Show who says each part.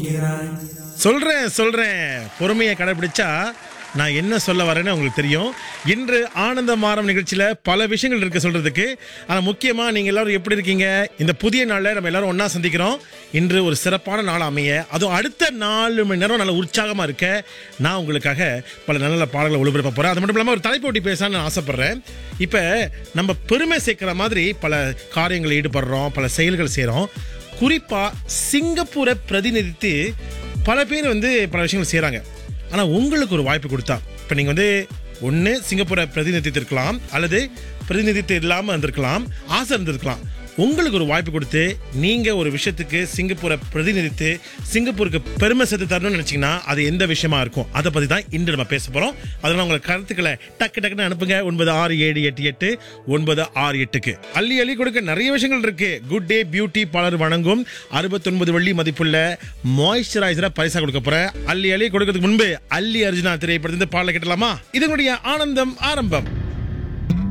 Speaker 1: இருக்கிறாய்
Speaker 2: சொல்றேன் சொல்றேன் பொறுமையை கடைபிடிச்சா நான் என்ன சொல்ல வரேன்னு உங்களுக்கு தெரியும் இன்று ஆனந்த மாறம் நிகழ்ச்சியில பல விஷயங்கள் இருக்கு சொல்றதுக்கு ஆனா முக்கியமா நீங்க எல்லாரும் எப்படி இருக்கீங்க இந்த புதிய நாள்ல நம்ம எல்லாரும் ஒண்ணா சந்திக்கிறோம் இன்று ஒரு சிறப்பான நாள் அமைய அதுவும் அடுத்த நாலு மணி நேரம் நல்ல உற்சாகமா இருக்க நான் உங்களுக்காக பல நல்ல நல்ல பாடல்களை ஒளிபரப்ப போறேன் அது மட்டும் இல்லாம ஒரு தலைப்போட்டி பேசலாம்னு நான் ஆசைப்படுறேன் இப்ப நம்ம பெருமை சேர்க்கிற மாதிரி பல காரியங்கள் ஈடுபடுறோம் பல செயல்கள் செய்றோம் குறிப்பா சிங்கப்பூரை பிரதிநிதித்து பல பேர் வந்து பல விஷயங்கள் செய்கிறாங்க ஆனால் உங்களுக்கு ஒரு வாய்ப்பு கொடுத்தா இப்போ நீங்கள் வந்து ஒன்று சிங்கப்பூரை பிரதிநிதித்திருக்கலாம் அல்லது பிரதிநிதித்து இல்லாமல் இருந்திருக்கலாம் ஆசை இருந்திருக்கலாம் உங்களுக்கு ஒரு வாய்ப்பு கொடுத்து நீங்கள் ஒரு விஷயத்துக்கு சிங்கப்பூரை பிரதிநிதித்து சிங்கப்பூருக்கு பெருமை சேர்த்து தரணும்னு நினச்சிங்கன்னா அது எந்த விஷயமா இருக்கும் அதை பற்றி தான் இன்று நம்ம பேச போகிறோம் அதனால் உங்கள் கருத்துக்களை டக்கு டக்குன்னு அனுப்புங்க ஒன்பது ஆறு ஏழு எட்டு எட்டு ஒன்பது ஆறு எட்டுக்கு அள்ளி அள்ளி கொடுக்க நிறைய விஷயங்கள் இருக்கு குட் டே பியூட்டி பலர் வழங்கும் அறுபத்தொன்பது வெள்ளி மதிப்புள்ள மாய்ஸ்சரைசரை பரிசா கொடுக்க போறேன் அள்ளி அள்ளி கொடுக்கறதுக்கு முன்பு அள்ளி அர்ஜுனா திரைப்படத்திலிருந்து பாடல கேட்டலாமா இதனுடைய ஆனந்தம் ஆரம்பம்